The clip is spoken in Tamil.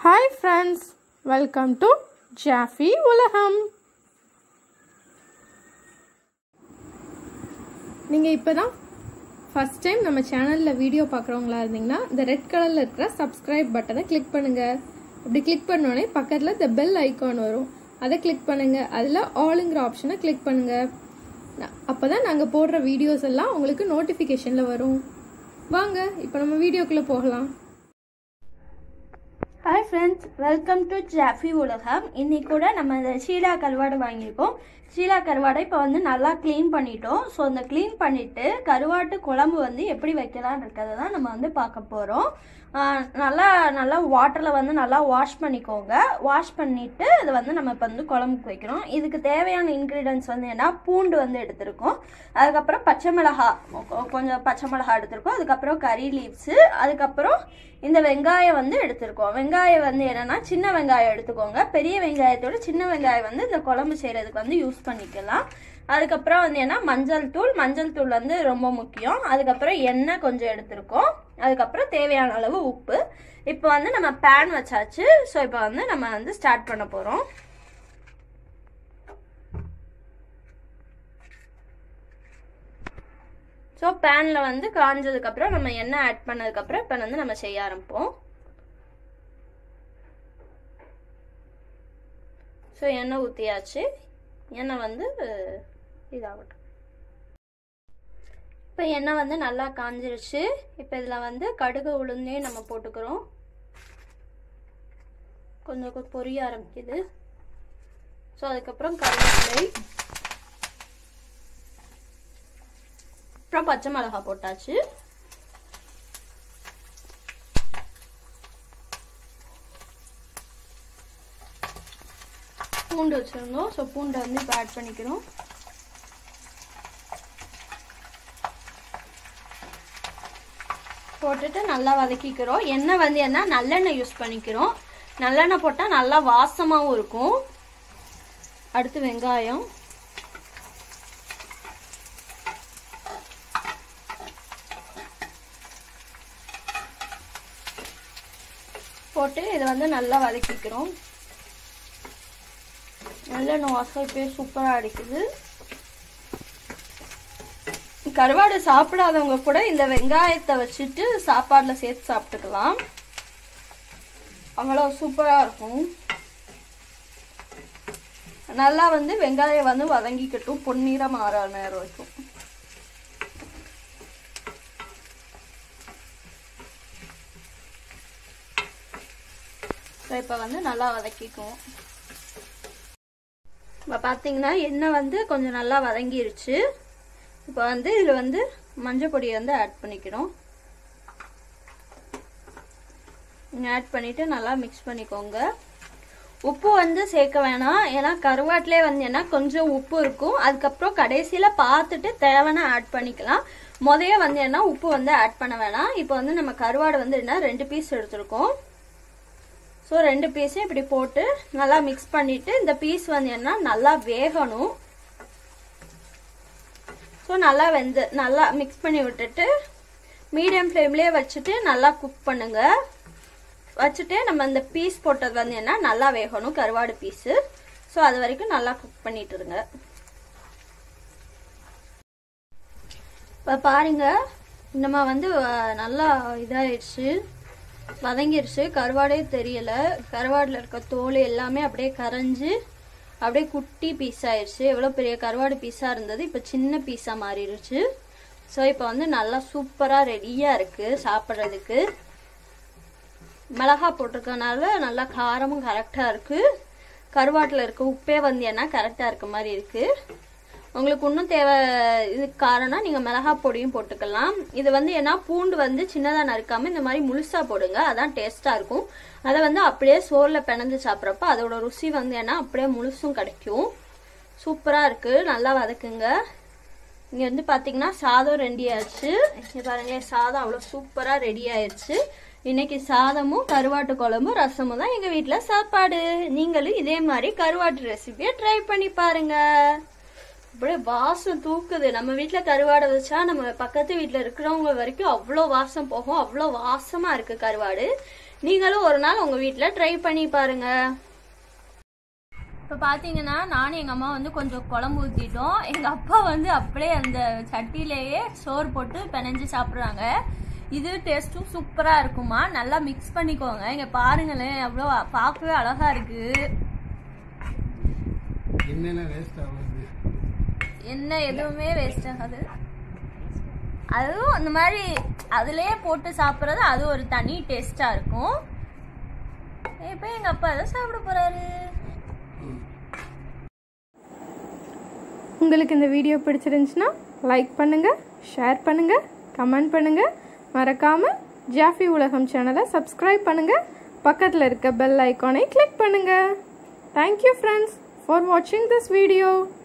hi friends welcome to Jaffy உலகம் நீங்கள் இப்போ தான் ஃபஸ்ட் டைம் நம்ம சேனலில் வீடியோ பார்க்குறவங்களா இருந்தீங்கன்னா இந்த ரெட் கலரில் இருக்கிற சப்ஸ்கிரைப் பட்டனை கிளிக் பண்ணுங்கள் அப்படி கிளிக் பண்ணோடனே பக்கத்தில் இந்த பெல் ஐக்கான் வரும் அதை கிளிக் பண்ணுங்கள் அதில் ஆளுங்கிற ஆப்ஷனை கிளிக் பண்ணுங்கள் அப்போ தான் நாங்கள் போடுற வீடியோஸ் எல்லாம் உங்களுக்கு நோட்டிஃபிகேஷனில் வரும் வாங்க இப்போ நம்ம வீடியோக்குள்ளே போகலாம் hi friends welcome to Jaffy உலகம் இன்னைக்கு கூட நம்ம இந்த ஷீலா கருவாடு வாங்கியிருக்கோம் ஷீலா கருவாடை இப்போ வந்து நல்லா க்ளீன் பண்ணிட்டோம் ஸோ இந்த க்ளீன் பண்ணிவிட்டு கருவாட்டு குழம்பு வந்து எப்படி வைக்கலாம்னு இருக்கிறத தான் நம்ம வந்து பார்க்க போகிறோம் நல்லா நல்லா வாட்டரில் வந்து நல்லா வாஷ் பண்ணிக்கோங்க வாஷ் பண்ணிவிட்டு இது வந்து நம்ம இப்போ வந்து குழம்புக்கு வைக்கிறோம் இதுக்கு தேவையான இன்க்ரீடியன்ஸ் வந்து என்ன பூண்டு வந்து எடுத்திருக்கோம் அதுக்கப்புறம் பச்சை மிளகா கொ- கொஞ்சம் பச்சை மிளகா எடுத்திருக்கோம் அதுக்கப்புறம் கறி லீவ்ஸு அதுக்கப்புறம் இந்த வெங்காயம் வந்து எடுத்திருக்கோம் வெங்காயம் வந்து என்னன்னா சின்ன வெங்காயம் எடுத்துக்கோங்க பெரிய வெங்காயத்தோட சின்ன வெங்காயம் வந்து இந்த குழம்பு செய்யறதுக்கு வந்து யூஸ் பண்ணிக்கலாம் அதுக்கப்புறம் வந்து என்ன மஞ்சள் தூள் மஞ்சள் தூள் வந்து ரொம்ப முக்கியம் அதுக்கப்புறம் எண்ணெய் கொஞ்சம் எடுத்திருக்கோம் அதுக்கப்புறம் தேவையான அளவு உப்பு இப்போ வந்து நம்ம பேன் வச்சாச்சு ஸோ இப்போ வந்து நம்ம வந்து ஸ்டார்ட் பண்ண போகிறோம் ஸோ பேனில் வந்து காஞ்சதுக்கப்புறம் நம்ம எண்ணெய் ஆட் பண்ணதுக்கப்புறம் இப்போ வந்து நம்ம செய்ய ஆரம்பிப்போம் ஸோ எண்ணெய் ஊற்றியாச்சு எண்ணெய் வந்து இதாகட்டும் இப்போ எண்ணெய் வந்து நல்லா காஞ்சிருச்சு இப்போ இதில் வந்து கடுகு உளுந்தே நம்ம போட்டுக்கிறோம் கொஞ்சம் கொ- பொரிய ஆரம்பிக்குது ஸோ அதுக்கப்புறம் கருவேப்பிலை அப்புறம் பச்சை மிளகா போட்டாச்சு பூண்டு வச்சிருந்தோம் ஸோ பூண்டை வந்து இப்போ ஆட் பண்ணிக்கிறோம் போட்டுட்டு நல்லா வதக்கிக்கிறோம் எண்ணெய் வந்து என்ன நல்லெண்ணெய் யூஸ் பண்ணிக்கிறோம் நல்லெண்ணெய் போட்டால் நல்லா வாசமாகவும் இருக்கும் அடுத்து வெங்காயம் போட்டு இதை வந்து நல்லா வதக்கிக்கிறோம் நல்லெண்ணெய் வாசம் இப்பயே சூப்பராக அடிக்குது கருவாடு சாப்பிடாதவங்க கூட இந்த வெங்காயத்தை வச்சுட்டு சாப்பாடில் சேர்த்து சாப்பிட்டுக்கலாம் அவ்வளோ சூப்பராக இருக்கும் நல்லா வந்து வெங்காயம் வந்து வதங்கிக்கட்டும் பொன்னிறம் மாற நேரம் வரைக்கும் ஸோ இப்போ வந்து நல்லா வதக்கிக்குவோம் இப்போ பார்த்தீங்கன்னா எண்ணெய் வந்து கொஞ்சம் நல்லா வதங்கிருச்சு இப்போ வந்து இதில் வந்து மஞ்சள் பொடியை வந்து ஆட் பண்ணிக்கிறோம் ஆட் பண்ணிவிட்டு நல்லா மிக்ஸ் பண்ணிக்கோங்க உப்பு வந்து சேர்க்க வேணாம் ஏன்னா கருவாட்டிலே வந்து என்ன கொஞ்சம் உப்பு இருக்கும் அதுக்கப்புறம் கடைசியில் பார்த்துட்டு தேவைன்னா ஆட் பண்ணிக்கலாம் முதைய வந்து என்ன உப்பு வந்து ஆட் பண்ண வேணாம் இப்போ வந்து நம்ம கருவாடு வந்து என்ன ரெண்டு பீஸ் எடுத்திருக்கோம் ஸோ ரெண்டு பீஸையும் இப்படி போட்டு நல்லா மிக்ஸ் பண்ணிட்டு இந்த பீஸ் வந்து என்ன நல்லா வேகணும் ஸோ நல்லா வெந்து நல்லா மிக்ஸ் பண்ணி விட்டுட்டு மீடியம் ஃப்ளேம்லேயே வச்சுட்டு நல்லா குக் பண்ணுங்க வச்சுட்டு நம்ம இந்த பீஸ் போட்டது வந்து என்ன நல்லா வேகணும் கருவாடு பீஸு ஸோ அது வரைக்கும் நல்லா குக் பண்ணிட்டு இருங்க இப்போ பாருங்க நம்ம வந்து அஹ், நல்லா இதாயிடுச்சு வதங்கிருச்சு கருவாடே தெரியல கருவாடில் இருக்க தோல் எல்லாமே அப்படியே கரைஞ்சு அப்படியே குட்டி பீஸ் ஆயிடுச்சு எவ்வளோ பெரிய கருவாடு பீஸாக இருந்தது இப்போ சின்ன பீஸாக மாறிடுச்சு ஸோ இப்போ வந்து நல்லா சூப்பராக ரெடியாக இருக்குது சாப்பிட்றதுக்கு மிளகா போட்டிருக்கனால நல்லா காரமும் கரெக்டாக இருக்குது கருவாட்டில் இருக்க உப்பே வந்து என்ன கரெக்டாக இருக்க மாதிரி இருக்குது உங்களுக்கு இன்னும் தேவை இதுக்கு காரணம் நீங்கள் மிளகா பொடியும் போட்டுக்கலாம் இது வந்து ஏன்னா பூண்டு வந்து சின்னதாக நறுக்காமல் இந்த மாதிரி முழுசாக போடுங்க அதான் டேஸ்ட்டாக இருக்கும் அதை வந்து அப்படியே சோறில் பிணைஞ்சு சாப்பிட்றப்ப அதோட ருசி வந்து ஏன்னா அப்படியே முழுசும் கிடைக்கும் சூப்பராக இருக்குது நல்லா வதக்குங்க இங்கே வந்து பார்த்தீங்கன்னா சாதம் ரெடி ஆயிடுச்சு இங்கே பாருங்க சாதம் அவ்வளோ சூப்பராக ரெடி ஆயிடுச்சு இன்னைக்கு சாதமும் கருவாட்டு குழம்பும் ரசமும் தான் எங்கள் வீட்டில் சாப்பாடு நீங்களும் இதே மாதிரி கருவாட்டு ரெசிபியை ட்ரை பண்ணி பாருங்க அப்படியே வாசம் தூக்குது நம்ம வீட்டில் கருவாடை வச்சா நம்ம பக்கத்து வீட்டில் இருக்கிறவங்க வரைக்கும் அவ்வளோ வாசம் போகும் அவ்வளோ வாசமாக இருக்குது கருவாடு நீங்களும் ஒரு நாள் உங்கள் வீட்டில் ட்ரை பண்ணி பாருங்க இப்போ பார்த்தீங்கன்னா நானும் எங்கள் அம்மா வந்து கொஞ்சம் குழம்பு ஊற்றிட்டோம் எங்கள் அப்பா வந்து அப்படியே அந்த சட்டியிலேயே சோறு போட்டு பிணைஞ்சு சாப்பிட்றாங்க இது டேஸ்ட்டும் சூப்பராக இருக்குமா நல்லா மிக்ஸ் பண்ணிக்கோங்க இங்கே பாருங்களேன் அவ்வளோ பார்க்கவே அழகா இருக்கு என்னென்ன வேஸ்ட் ஆகுது என்ன எதுவுமே வேஸ்ட் ஆகாது அதுவும் இந்த மாதிரி அதுலயே போட்டு சாப்பிட்றது அது ஒரு தனி டேஸ்டா இருக்கும் இப்போ எங்க அப்பா அதை சாப்பிட போறாரு உங்களுக்கு இந்த வீடியோ பிடிச்சிருந்துச்சுன்னா லைக் பண்ணுங்கள் ஷேர் பண்ணுங்கள் கமெண்ட் பண்ணுங்கள் மறக்காமல் ஜாஃபி உலகம் சேனலை சப்ஸ்கிரைப் பண்ணுங்கள் பக்கத்தில் இருக்க பெல் ஐக்கானை கிளிக் பண்ணுங்கள் தேங்க்யூ ஃப்ரெண்ட்ஸ் ஃபார் வாட்சிங் திஸ் வீடியோ